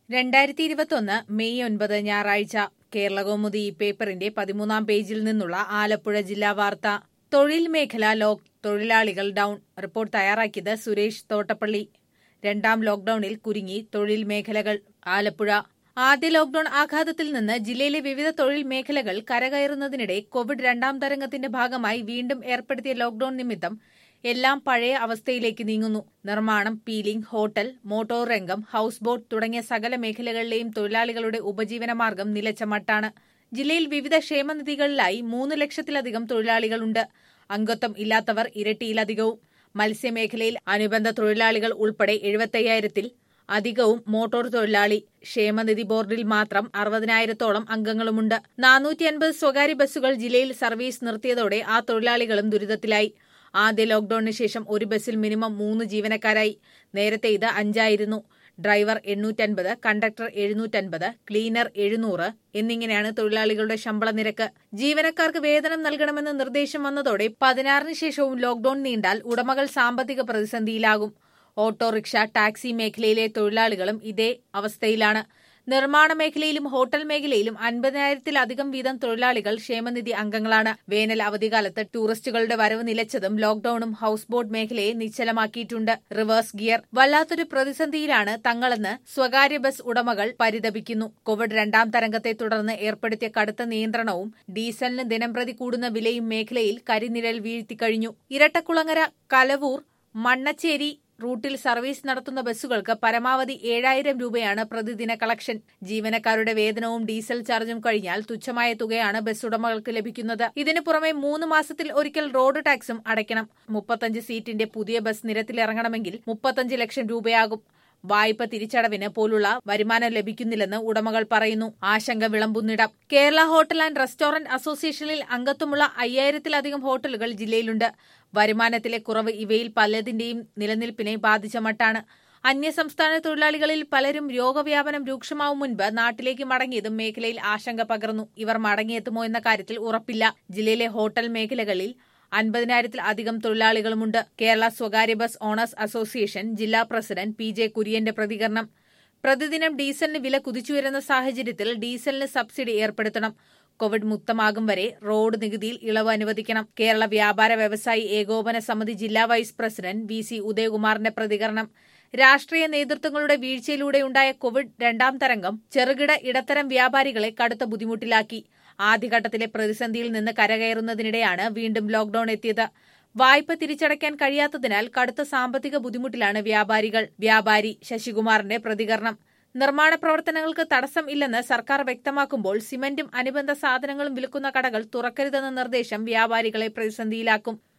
രണ്ടായിരത്തി ഇരുപത്തൊന്ന് മെയ് ഒൻപത് ഞായറാഴ്ച കേരളകൗമുദി ഈ പേപ്പറിന്റെ പതിമൂന്നാം പേജിൽ നിന്നുള്ള ആലപ്പുഴ ജില്ലാ വാർത്ത തൊഴിൽ മേഖല ലോക്ക് തൊഴിലാളികൾ ഡൌൺ റിപ്പോർട്ട് തയ്യാറാക്കിയത് സുരേഷ് തോട്ടപ്പള്ളി രണ്ടാം ലോക്ഡൌണിൽ കുരുങ്ങി തൊഴിൽ മേഖലകൾ ആലപ്പുഴ ആദ്യ ലോക്ഡൌൺ ആഘാതത്തിൽ നിന്ന് ജില്ലയിലെ വിവിധ തൊഴിൽ മേഖലകൾ കരകയറുന്നതിനിടെ കോവിഡ് രണ്ടാം തരംഗത്തിന്റെ ഭാഗമായി വീണ്ടും ഏർപ്പെടുത്തിയ ലോക്ഡൌൺ നിമിത്തം എല്ലാം പഴയ അവസ്ഥയിലേക്ക് നീങ്ങുന്നു നിർമ്മാണം പീലിംഗ് ഹോട്ടൽ മോട്ടോർ രംഗം ഹൌസ് ബോട്ട് തുടങ്ങിയ സകല മേഖലകളിലെയും തൊഴിലാളികളുടെ ഉപജീവനമാർഗം നിലച്ച മട്ടാണ് ജില്ലയിൽ വിവിധ ക്ഷേമനിധികളിലായി മൂന്ന് ലക്ഷത്തിലധികം തൊഴിലാളികളുണ്ട് അംഗത്വം ഇല്ലാത്തവർ ഇരട്ടിയിലധികവും മത്സ്യമേഖലയിൽ അനുബന്ധ തൊഴിലാളികൾ ഉൾപ്പെടെ എഴുപത്തയ്യായിരത്തിൽ അധികവും മോട്ടോർ തൊഴിലാളി ക്ഷേമനിധി ബോർഡിൽ മാത്രം അറുപതിനായിരത്തോളം അംഗങ്ങളുമുണ്ട് നാനൂറ്റി അൻപത് സ്വകാര്യ ബസ്സുകൾ ജില്ലയിൽ സർവീസ് നിർത്തിയതോടെ ആ തൊഴിലാളികളും ദുരിതത്തിലായി ആദ്യ ലോക്ഡൌണിന് ശേഷം ഒരു ബസ്സിൽ മിനിമം മൂന്ന് ജീവനക്കാരായി നേരത്തെ ഇത് അഞ്ചായിരുന്നു ഡ്രൈവർ എണ്ണൂറ്റൻപത് കണ്ടക്ടർ എഴുന്നൂറ്റൻപത് ക്ലീനർ എഴുന്നൂറ് എന്നിങ്ങനെയാണ് തൊഴിലാളികളുടെ ശമ്പള നിരക്ക് ജീവനക്കാർക്ക് വേതനം നൽകണമെന്ന് നിർദ്ദേശം വന്നതോടെ പതിനാറിന് ശേഷവും ലോക്ഡൌൺ നീണ്ടാൽ ഉടമകൾ സാമ്പത്തിക പ്രതിസന്ധിയിലാകും ഓട്ടോറിക്ഷ ടാക്സി മേഖലയിലെ തൊഴിലാളികളും ഇതേ അവസ്ഥയിലാണ് നിർമ്മാണ മേഖലയിലും ഹോട്ടൽ മേഖലയിലും അൻപതിനായിരത്തിലധികം വീതം തൊഴിലാളികൾ ക്ഷേമനിധി അംഗങ്ങളാണ് വേനൽ അവധിക്കാലത്ത് ടൂറിസ്റ്റുകളുടെ വരവ് നിലച്ചതും ലോക്ഡൌണും ഹൌസ് ബോട്ട് മേഖലയെ നിശ്ചലമാക്കിയിട്ടുണ്ട് റിവേഴ്സ് ഗിയർ വല്ലാത്തൊരു പ്രതിസന്ധിയിലാണ് തങ്ങളെന്ന് സ്വകാര്യ ബസ് ഉടമകൾ പരിതപിക്കുന്നു കോവിഡ് രണ്ടാം തരംഗത്തെ തുടർന്ന് ഏർപ്പെടുത്തിയ കടുത്ത നിയന്ത്രണവും ഡീസലിന് ദിനംപ്രതി കൂടുന്ന വിലയും മേഖലയിൽ കരിനിഴൽ വീഴ്ത്തിക്കഴിഞ്ഞു ഇരട്ടക്കുളങ്ങര കലവൂർ മണ്ണച്ചേരി റൂട്ടിൽ സർവീസ് നടത്തുന്ന ബസ്സുകൾക്ക് പരമാവധി ഏഴായിരം രൂപയാണ് പ്രതിദിന കളക്ഷൻ ജീവനക്കാരുടെ വേതനവും ഡീസൽ ചാർജും കഴിഞ്ഞാൽ തുച്ഛമായ തുകയാണ് ബസ് ഉടമകൾക്ക് ലഭിക്കുന്നത് ഇതിനു പുറമെ മൂന്ന് മാസത്തിൽ ഒരിക്കൽ റോഡ് ടാക്സും അടയ്ക്കണം മുപ്പത്തഞ്ച് സീറ്റിന്റെ പുതിയ ബസ് നിരത്തിലിറങ്ങണമെങ്കിൽ മുപ്പത്തഞ്ച് ലക്ഷം രൂപയാകും വായ്പ തിരിച്ചടവിന് പോലുള്ള വരുമാനം ലഭിക്കുന്നില്ലെന്ന് ഉടമകൾ പറയുന്നു ആശങ്ക വിളമ്പുന്നിടം കേരള ഹോട്ടൽ ആൻഡ് റെസ്റ്റോറന്റ് അസോസിയേഷനിൽ അംഗത്വമുള്ള അയ്യായിരത്തിലധികം ഹോട്ടലുകൾ ജില്ലയിലുണ്ട് വരുമാനത്തിലെ കുറവ് ഇവയിൽ പലതിന്റെയും നിലനിൽപ്പിനെ ബാധിച്ച മട്ടാണ് അന്യസംസ്ഥാന തൊഴിലാളികളിൽ പലരും രോഗവ്യാപനം രൂക്ഷമാവും മുൻപ് നാട്ടിലേക്ക് മടങ്ങിയതും മേഖലയിൽ ആശങ്ക പകർന്നു ഇവർ മടങ്ങിയെത്തുമോ എന്ന കാര്യത്തിൽ ഉറപ്പില്ല ജില്ലയിലെ ഹോട്ടൽ മേഖലകളിൽ അൻപതിനായിരത്തിൽ അധികം തൊഴിലാളികളുമുണ്ട് കേരള സ്വകാര്യ ബസ് ഓണേഴ്സ് അസോസിയേഷൻ ജില്ലാ പ്രസിഡന്റ് പി ജെ കുര്യന്റെ പ്രതികരണം പ്രതിദിനം ഡീസലിന് വില കുതിച്ചുവരുന്ന സാഹചര്യത്തിൽ ഡീസലിന് സബ്സിഡി ഏർപ്പെടുത്തണം കോവിഡ് മുക്തമാകും വരെ റോഡ് നികുതിയിൽ ഇളവ് അനുവദിക്കണം കേരള വ്യാപാര വ്യവസായി ഏകോപന സമിതി ജില്ലാ വൈസ് പ്രസിഡന്റ് വി സി ഉദയകുമാറിന്റെ പ്രതികരണം രാഷ്ട്രീയ നേതൃത്വങ്ങളുടെ വീഴ്ചയിലൂടെയുണ്ടായ കോവിഡ് രണ്ടാം തരംഗം ചെറുകിട ഇടത്തരം വ്യാപാരികളെ കടുത്ത ബുദ്ധിമുട്ടിലാക്കി ആദ്യഘട്ടത്തിലെ പ്രതിസന്ധിയിൽ നിന്ന് കരകയറുന്നതിനിടെയാണ് വീണ്ടും ലോക്ഡൌൺ എത്തിയത് വായ്പ തിരിച്ചടയ്ക്കാൻ കഴിയാത്തതിനാൽ കടുത്ത സാമ്പത്തിക ബുദ്ധിമുട്ടിലാണ് വ്യാപാരികൾ വ്യാപാരി ശശികുമാറിന്റെ പ്രതികരണം നിർമ്മാണ പ്രവർത്തനങ്ങൾക്ക് തടസ്സം ഇല്ലെന്ന് സർക്കാർ വ്യക്തമാക്കുമ്പോൾ സിമന്റും അനുബന്ധ സാധനങ്ങളും വിൽക്കുന്ന കടകൾ തുറക്കരുതെന്ന നിർദ്ദേശം വ്യാപാരികളെ പ്രതിസന്ധിയിലാക്കും